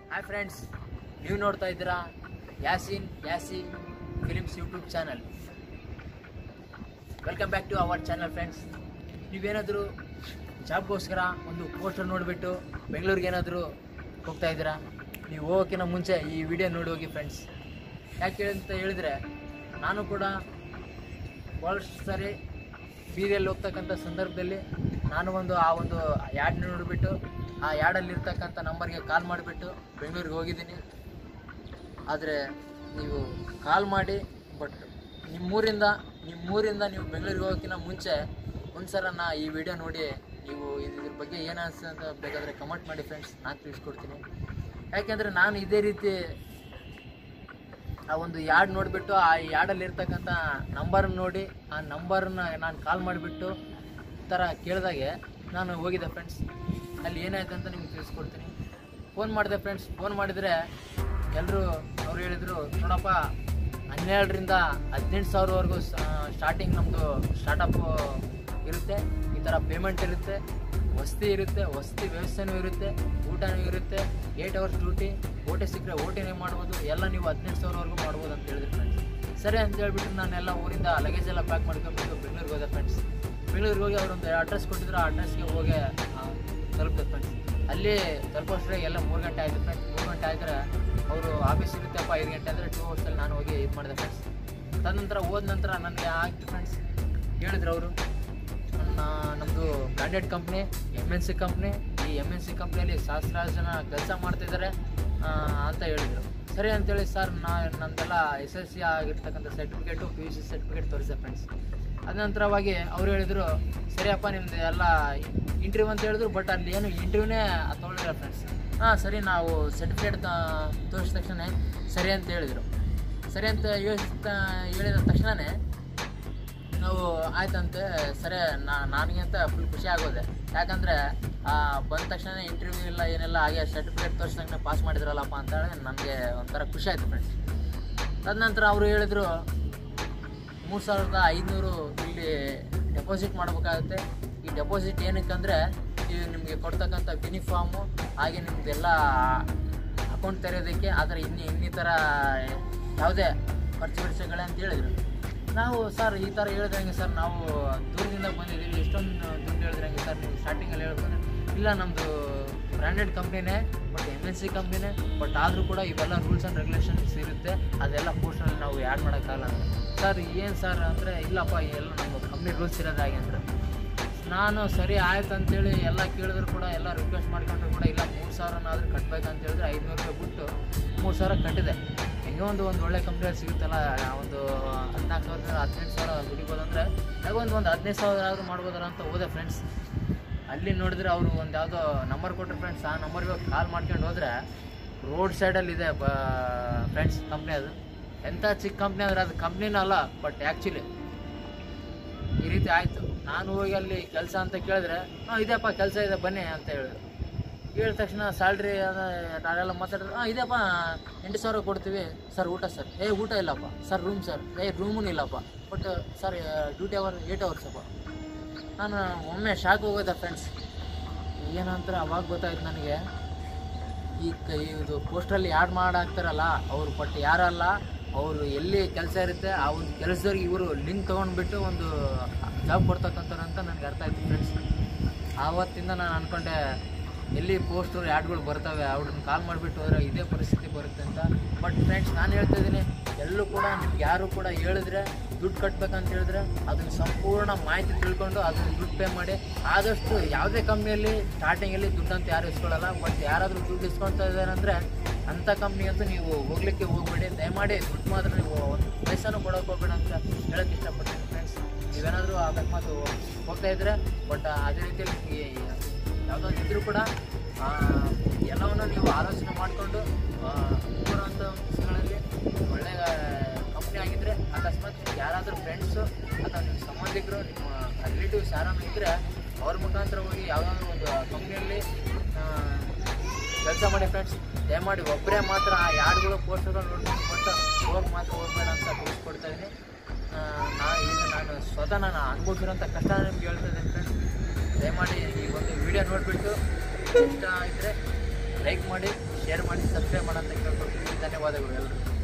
hi friends ನೀವು ನೋಡ್ತಾ ಇದ್ದೀರಾ Yasin Yasin films YouTube channel welcome back to our channel friends ನೀವೇನಾದರೂ ಜಾಬ್ಗೋಸ್ಕರ ಒಂದು ಪೋಸ್ಟರ್ ನೋಡಿಬಿಟ್ಟು ಬೆಂಗಳೂರಿಗೆ ಏನಾದರೂ ಹೋಗ್ತಾ ಇದ್ದೀರಾ ನೀವು ಹೋಗೋಕ್ಕಿಂತ ಮುಂಚೆ ಈ ವಿಡಿಯೋ ನೋಡಿ ಹೋಗಿ ಫ್ರೆಂಡ್ಸ್ ಯಾಕೆ ಅಂತ ಹೇಳಿದರೆ ನಾನು ಕೂಡ ಭಾಳಷ್ಟು ಸಾರಿ ಬೀದಿಯಲ್ಲಿ ಹೋಗ್ತಕ್ಕಂಥ ಸಂದರ್ಭದಲ್ಲಿ ನಾನು ಒಂದು ಆ ಒಂದು ಯಾಡ್ ನೋಡಿಬಿಟ್ಟು ಆ ಯಾಡಲ್ಲಿ ಇರ್ತಕ್ಕಂಥ ನಂಬರ್ಗೆ ಕಾಲ್ ಮಾಡಿಬಿಟ್ಟು ಬೆಂಗಳೂರಿಗೆ ಹೋಗಿದ್ದೀನಿ ಆದರೆ ನೀವು ಕಾಲ್ ಮಾಡಿ ಬಟ್ ನಿಮ್ಮೂರಿಂದ ನಿಮ್ಮೂರಿಂದ ನೀವು ಬೆಂಗಳೂರಿಗೆ ಹೋಗೋಕ್ಕಿಂತ ಮುಂಚೆ ಒಂದು ಸಲ ನಾ ಈ ವಿಡಿಯೋ ನೋಡಿ ನೀವು ಇದ್ರ ಬಗ್ಗೆ ಏನು ಅನಿಸ್ತದೆ ಅಂತ ಬೇಕಾದರೆ ಕಮೆಂಟ್ ಮಾಡಿ ಫ್ರೆಂಡ್ಸ್ ನಾನು ತಿಳಿಸ್ಕೊಡ್ತೀನಿ ಯಾಕೆಂದರೆ ನಾನು ಇದೇ ರೀತಿ ಆ ಒಂದು ಯಾಡ್ ನೋಡಿಬಿಟ್ಟು ಆ ಯಾಡಲ್ಲಿ ಇರ್ತಕ್ಕಂಥ ನಂಬರ್ ನೋಡಿ ಆ ನಂಬರ್ನ ನಾನು ಕಾಲ್ ಮಾಡಿಬಿಟ್ಟು ಈ ಥರ ಕೇಳಿದಾಗೆ ನಾನು ಹೋಗಿದ್ದೆ ಫ್ರೆಂಡ್ಸ್ ಅಲ್ಲಿ ಏನಾಯ್ತು ಅಂತ ನಿಮ್ಗೆ ತಿಳಿಸ್ಕೊಡ್ತೀನಿ ಫೋನ್ ಮಾಡಿದೆ ಫ್ರೆಂಡ್ಸ್ ಫೋನ್ ಮಾಡಿದರೆ ಎಲ್ಲರೂ ಅವ್ರು ಹೇಳಿದರು ನೋಡಪ್ಪ ಹನ್ನೆರಡರಿಂದ ಹದಿನೆಂಟು ಸಾವಿರವರೆಗೂ ಸ್ಟಾರ್ಟಿಂಗ್ ನಮ್ಮದು ಸ್ಟಾರ್ಟಪ್ಪು ಇರುತ್ತೆ ಈ ಥರ ಪೇಮೆಂಟ್ ಇರುತ್ತೆ ವಸತಿ ಇರುತ್ತೆ ವಸತಿ ವ್ಯವಸ್ಥೆನೂ ಇರುತ್ತೆ ಊಟನೂ ಇರುತ್ತೆ ಏಯ್ಟ್ ಅವರ್ಸ್ ಡ್ಯೂಟಿ ಓಟಿ ಸಿಕ್ಕರೆ ಓಟಿನೇ ಮಾಡ್ಬೋದು ಎಲ್ಲ ನೀವು ಹದಿನೆಂಟು ಸಾವಿರವರೆಗೂ ಮಾಡ್ಬೋದು ಅಂತ ಹೇಳಿದ್ರು ಫ್ರೆಂಡ್ಸ್ ಸರಿ ಅಂತ ಹೇಳ್ಬಿಟ್ಟು ನಾನೆಲ್ಲ ಊರಿಂದ ಲಗೇಜ್ ಎಲ್ಲ ಪ್ಯಾಕ್ ಮಾಡ್ಕೊಂಡ್ಬಿಟ್ಟು ಬೆಂಗಳೂರಿಗೆ ಹೋದೆ ಫ್ರೆಂಡ್ಸ್ ಬೆಂಗಳೂರಿಗೆ ಹೋಗಿ ಅವರೊಂದು ಅಡ್ರೆಸ್ ಕೊಟ್ಟಿದ್ರು ಆ ಅಡ್ರೆಸ್ಗೆ ಹೋಗಿ ಆ, ತಲುಪಿದೆ ಫ್ರೆಂಡ್ಸ್ ಅಲ್ಲಿ ತಲುಪೋಷ್ಟ್ರಿಗೆ ಎಲ್ಲ ಮೂರು ಗಂಟೆ ಆಯಿತು ಫ್ರೆಂಡ್ಸ್ ಮೂರು ಗಂಟೆ ಆಗಿದ್ರೆ ಅವರು ಆಫೀಸ್ ಇರುತ್ತಪ್ಪ ಐದು ಗಂಟೆ ಅಂದರೆ ಟೂ ಅವರ್ಸಲ್ಲಿ ನಾನು ಹೋಗಿ ಇದು ಮಾಡಿದೆ ಫ್ರೆಂಡ್ಸ್ ತದನಂತರ ಹೋದ ನಂತರ ನನಗೆ ಆಯ್ತು ಫ್ರೆಂಡ್ಸ್ ಹೇಳಿದ್ರು ಅವರು ನನ್ನ ನಮ್ಮದು branded company M N C company ಈ ಎಮ್ ಎನ್ ಸಿ ಕಂಪ್ನಿಯಲ್ಲಿ ಸಹಸ್ರಾರು ಜನ ಕೆಲಸ ಮಾಡ್ತಿದ್ದಾರೆ ಆ, ಅಂತ ಹೇಳಿದರು ಸರಿ ಅಂತೇಳಿ ಸರ್ ನಾ ನಂದೆಲ್ಲ ಎಸ್ ಎಲ್ ಸಿ ಆಗಿರ್ತಕ್ಕಂಥ certificate P U C certificate ತೋರಿಸಿದೆ ಫ್ರೆಂಡ್ಸ್ ಅದ ನಂತರವಾಗಿ ಅವ್ರು ಹೇಳಿದರು ಸರಿಯಪ್ಪ ನಿಮ್ದು ಎಲ್ಲ ಇಂಟರ್ವ್ಯೂ ಅಂತ ಹೇಳಿದ್ರು ಬಟ್ ಅಲ್ಲಿ ಏನು ಇಂಟರ್ವ್ಯೂನೇ ತೊಗೊಳಿಲ್ಲ ಫ್ರೆಂಡ್ಸ್ ಹಾಂ ಸರಿ ನಾವು ಸರ್ಟಿಫಿಕೇಟ್ ತೋರಿಸಿದ ತಕ್ಷಣ ಸರಿ ಅಂತ ಹೇಳಿದರು ಸರಿ ಅಂತ ಯೋಚಿಸ್ತಾ ಹೇಳಿದ ತಕ್ಷಣವೇ ನಾವು ಆಯ್ತಂತೆ ಸರಿ ನಾ ನನಗೆ ಅಂತ ಫುಲ್ ಖುಷಿ ಆಗೋದೆ ಯಾಕಂದರೆ ಬಂದ ತಕ್ಷಣ ಇಂಟರ್ವ್ಯೂ ಇಲ್ಲ ಏನೆಲ್ಲ ಹಾಗೆ ಸರ್ಟಿಫಿಕೇಟ್ ತೋರಿಸಿದಂಗೆ ಪಾಸ್ ಮಾಡಿದ್ರಲ್ಲಪ್ಪ ಅಂತ ಹೇಳಿ ನನಗೆ ಒಂಥರ ಖುಷಿ ಆಯಿತು ಫ್ರೆಂಡ್ಸ್ ತದನಂತರ ಅವರು ಹೇಳಿದರು ಮೂರು ಸಾವಿರದ ಐದುನೂರು ಇಲ್ಲಿ ಡೆಪಾಸಿಟ್ ಮಾಡಬೇಕಾಗುತ್ತೆ ಈ ಡೆಪಾಸಿಟ್ ಏನಕ್ಕಂದರೆ ಇದು ನಿಮಗೆ ಕೊಡ್ತಕ್ಕಂಥ ಯೂನಿಫಾರ್ಮು ಹಾಗೆ ನಿಮ್ಮದೆಲ್ಲ ಅಕೌಂಟ್ ತೆರೆಯೋದಕ್ಕೆ ಆದರೆ ಇನ್ನು ಇನ್ನಿತರ ಯಾವುದೇ ಖರ್ಚು ವೆಚ್ಚಗಳೇ ಅಂತ ಹೇಳಿದರು ನಾವು ಸರ್ ಈ ಥರ ಹೇಳಿದ್ರಂಗೆ ಸರ್ ನಾವು ದೂರದಿಂದ ಬಂದಿದ್ದೀವಿ ಇಷ್ಟೊಂದು ದುಡ್ಡು ಹೇಳಿದ್ರಂಗೆ ಸರ್ ನೀವು ಸ್ಟಾರ್ಟಿಂಗಲ್ಲಿ ಹೇಳ್ಕೊಂಡ್ರೆ ಇಲ್ಲ ನಮ್ಮದು ಬ್ರ್ಯಾಂಡೆಡ್ ಕಂಪ್ನಿನೇ ಬಟ್ ಎಮ್ ಎನ್ ಸಿ ಕಂಪ್ನಿನೇ ಬಟ್ ಆದರೂ ಕೂಡ ಇವೆಲ್ಲ ರೂಲ್ಸ್ ಆ್ಯಂಡ್ ರೆಗ್ಯುಲೇಷನ್ಸ್ ಇರುತ್ತೆ ಅದೆಲ್ಲ ಪೋಸ್ಟಲ್ಲಿ ನಾವು ಆ್ಯಡ್ ಮಾಡೋಕ್ಕಾಗಲ್ಲ ಅಂತ ಸರ್ ಏನು ಸರ್ ಅಂದರೆ ಇಲ್ಲಪ್ಪ ಎಲ್ಲ ನಮ್ಮ ಕಂಪ್ನಿ ರೂಲ್ಸ್ ಇರೋದು ಹಾಗೆ ಅಂದ್ರೆ ನಾನು ಸರಿ ಆಯ್ತು ಅಂತೇಳಿ ಎಲ್ಲ ಕೇಳಿದ್ರು ಕೂಡ ಎಲ್ಲ ರಿಕ್ವೆಸ್ಟ್ ಮಾಡ್ಕೊಂಡ್ರು ಕೂಡ ಇಲ್ಲ ಮೂರು ಸಾವಿರನಾದ್ರೂ ಕಟ್ಬೇಕಂತ ಹೇಳಿದ್ರೆ ಐದುನೂರು ರೂಪಾಯಿ ಬಿಟ್ಟು ಮೂರು ಸಾವಿರ ಕಟ್ಟಿದೆ ಹೆಂಗೋ ಒಂದು ಒಂದು ಒಳ್ಳೆ ಕಂಪ್ನಿಯಲ್ಲಿ ಸಿಗುತ್ತಲ್ಲ ಆ ಒಂದು ಹದಿನಾಲ್ಕು ಸಾವಿರದ ಹದಿನೆಂಟು ಸಾವಿರ ದುಡಿಬೋದು ಅಂದರೆ ಹೇಗೋ ಒಂದು ಒಂದು ಹದಿನೈದು ಸಾವಿರ ಆದರೂ ಮಾಡ್ಬೋದಲ್ಲ ಅಂತ ಹೋದೆ ಫ್ರೆಂಡ್ಸ್ ಅಲ್ಲಿ ನೋಡಿದ್ರೆ ಅವರು ಒಂದು ಯಾವುದೋ ನಂಬರ್ ಕೊಟ್ಟರು ಫ್ರೆಂಡ್ಸ್ ಆ ನಂಬರ್ಗೆ ಕಾಲ್ ಮಾಡ್ಕೊಂಡು ಹೋದರೆ ರೋಡ್ ಸೈಡಲ್ಲಿ ಇದೆ ಬ ಫ್ರೆಂಡ್ಸ್ ಕಂಪ್ನಿ ಅದು ಎಂಥ ಚಿಕ್ಕ ಕಂಪ್ನಿ ಅಂದರೆ ಅದು ಕಂಪ್ನಿನೂ ಅಲ್ಲ ಬಟ್ ಆ್ಯಕ್ಚುಲಿ ಈ ರೀತಿ ಆಯಿತು ನಾನು ಹೋಗಿ ಅಲ್ಲಿ ಕೆಲಸ ಅಂತ ಕೇಳಿದ್ರೆ ಹಾಂ ಇದೆಯಪ್ಪ ಕೆಲಸ ಇದೆ ಬನ್ನಿ ಅಂತ ಹೇಳಿದ್ರು ಹೇಳಿದ ತಕ್ಷಣ ಸ್ಯಾಲ್ರಿ ನಾವೆಲ್ಲ ಮಾತಾಡಿದ್ರೆ ಹಾಂ ಇದೆಯಪ್ಪ ಎಂಟು ಸಾವಿರ ಕೊಡ್ತೀವಿ ಸರ್ ಊಟ ಸರ್ ಏ ಊಟ ಇಲ್ಲಪ್ಪ ಸರ್ ರೂಮ್ ಸರ್ ಏ ರೂಮೂ ಇಲ್ಲಪ್ಪ but sir duty hour eight ಅವರ್ಸಪ್ಪ ನಾನು ಒಮ್ಮೆ ಶಾಕ್ ಹೋಗೋದೆ ಫ್ರೆಂಡ್ಸ್ ಏನಂತ ಅವಾಗ ಗೊತ್ತಾಯ್ತು ನನಗೆ ಈ ಕ ಇದು ಪೋಸ್ಟ್ರಲ್ಲಿ ಯಾಡ್ ಮಾಡಾಕ್ತಾರಲ್ಲ ಅವ್ರು ಬಟ್ ಯಾರಲ್ಲ ಅವರು ಎಲ್ಲಿ ಕೆಲಸ ಇರುತ್ತೆ ಆ ಒಂದು ಕೆಲಸದವ್ರಿಗೆ ಇವರು ಲಿಂಕ್ ತೊಗೊಂಡ್ಬಿಟ್ಟು ಒಂದು ಜಾಬ್ ಕೊಡ್ತಕ್ಕಂಥವ್ರು ಅಂತ ನನಗೆ ಅರ್ಥ ಆಯ್ತು ಫ್ರೆಂಡ್ಸ್ ಆವತ್ತಿಂದ ನಾನು ಅಂದ್ಕೊಂಡೆ ಎಲ್ಲಿ ಪೋಸ್ಟು ಯಾಡ್ಗಳು ಬರ್ತವೆ ಅವ್ರನ್ನ ಕಾಲ್ ಮಾಡಿಬಿಟ್ಟು ಹೋದ್ರೆ ಇದೇ ಪರಿಸ್ಥಿತಿ ಬರುತ್ತೆ ಅಂತ ಬಟ್ ಫ್ರೆಂಡ್ಸ್ ನಾನು ಹೇಳ್ತಾ ಇದ್ದೀನಿ ಎಲ್ಲೂ ಕೂಡ ನಿಮ್ಗೆ ಯಾರು ಕೂಡ ಹೇಳಿದ್ರೆ ದುಡ್ಡು ಕಟ್ಬೇಕಂತ ಹೇಳಿದ್ರೆ ಅದನ್ನ ಸಂಪೂರ್ಣ ಮಾಹಿತಿ ತಿಳ್ಕೊಂಡು ಅದನ್ನ ದುಡ್ಡು ಪೇ ಮಾಡಿ ಆದಷ್ಟು ಯಾವುದೇ ಕಂಪ್ನಿಯಲ್ಲಿ ಸ್ಟಾರ್ಟಿಂಗಲ್ಲಿ ದುಡ್ಡು ಅಂತ ಯಾರು ಇಸ್ಕೊಳ್ಳಲ್ಲ ಬಟ್ ಯಾರಾದರೂ ದುಡ್ಡು ಇಸ್ಕೊಳ್ತಾ ಇದ್ದಾರೆ ಅಂದರೆ ಅಂಥ ಕಂಪ್ನಿಗಂತೂ ನೀವು ಹೋಗ್ಲಿಕ್ಕೆ ಹೋಗ್ಬೇಡಿ ದಯಮಾಡಿ ದುಡ್ಡು ಮಾತ್ರ ನೀವು ಒಂದು ಪೈಸಾನು ಕೊಡೋಕೆ ಹೋಗ್ಬೇಡ ಅಂತ ಹೇಳೋಕ್ಕೆ ಇಷ್ಟಪಡ್ತೀನಿ ಫ್ರೆಂಡ್ಸ್ ನೀವೇನಾದರೂ ಅಕಸ್ಮಾತ್ ಹೋಗ್ತಾ ಇದ್ರೆ ಬಟ್ ಅದೇ ರೀತಿಯಲ್ಲಿ ನಿಮಗೆ ಯಾವುದೋ ಇದ್ರೂ ಕೂಡ ಆ, ಎಲ್ಲವನ್ನು ನೀವು ಆಲೋಚನೆ ಮಾಡಿಕೊಂಡು ಬರುವಂಥ ವಿಷಯಗಳಲ್ಲಿ ಒಳ್ಳೆಯ ಕಂಪ್ನಿ ಆಗಿದ್ದರೆ ಅಕಸ್ಮಾತ್ ನಿಮ್ಗೆ ಯಾರಾದರೂ ಫ್ರೆಂಡ್ಸು ಅಥವಾ ನಿಮ್ಮ ಸಂಬಂಧಿಕರು ನಿಮ್ಮ ರಿಲೇಟಿವ್ಸ್ ಯಾರನ್ನು ಇದ್ದರೆ ಅವ್ರ ಮುಖಾಂತರ ಹೋಗಿ ಯಾವುದಾದ್ರೂ ಒಂದು ಕಂಪ್ನಿಯಲ್ಲಿ ಕೆಲಸ ಮಾಡಿ ಫ್ರೆಂಡ್ಸ್ ದಯಮಾಡಿ ಒಬ್ಬರೇ ಮಾತ್ರ ಆ ಯಾರ್ಡ್ಗಳು ಪೋಸ್ಟರ್ಗಳು ನೋಡ್ಕೊಂಡು ಕೊಟ್ಟು ಹೋಗಿ ಮಾತ್ರ ಹೋಗ್ಬೇಡ ಅಂತ ತಿಳಿಸ್ಕೊಡ್ತಾ ಇದ್ದೀನಿ ನಾ ಈಗ ನಾನು ಸ್ವತಃ ನಾನು ಅನುಭವಿಸಿರೋಂಥ ಕಷ್ಟ ನಿಮ್ಗೆ ಹೇಳ್ತಾ ಇದ್ದೀನಿ ಫ್ರೆಂಡ್ಸ್ ದಯಮಾಡಿ ಈ ಒಂದು ವಿಡಿಯೋ ನೋಡಿಬಿಟ್ಟು ಇಷ್ಟ ಇದ್ದರೆ ಲೈಕ್ ಮಾಡಿ ಶೇರ್ ಮಾಡಿ ಸಬ್ಸ್ಕ್ರೈಬ್ ಮಾಡೋಂತ ಕೇಳ್ಕೊಳ್ತೀನಿ ಧನ್ಯವಾದಗಳು ಎಲ್ಲರಿಗೂ